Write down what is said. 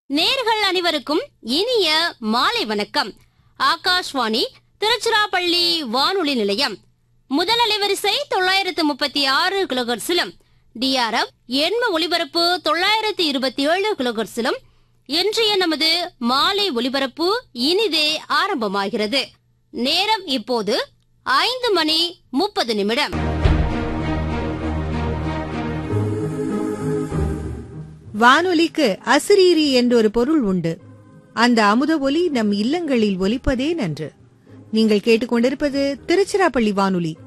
நேர்கள் அனைவருக்கும் இனிய மாலை வணக்கம் ஆகாஷ்வாணி திருச்சிராப்பள்ளி வானொலி நிலையம் முதல் அலைவரிசை தொள்ளாயிரத்து முப்பத்தி ஆறு கிலோகர்ஸிலும் டிஆர்எஃப் எண்ம ஒலிபரப்பு தொள்ளாயிரத்து இருபத்தி ஏழு கிலோகர்ஸிலும் இன்றைய நமது மாலை ஒலிபரப்பு இனிதே ஆரம்பமாகிறது நேரம் இப்போது ஐந்து மணி முப்பது நிமிடம் வானொலிக்கு அசிரீரி என்றொரு பொருள் உண்டு அந்த அமுத ஒலி நம் இல்லங்களில் ஒலிப்பதே நன்று நீங்கள் கேட்டுக்கொண்டிருப்பது திருச்சிராப்பள்ளி வானொலி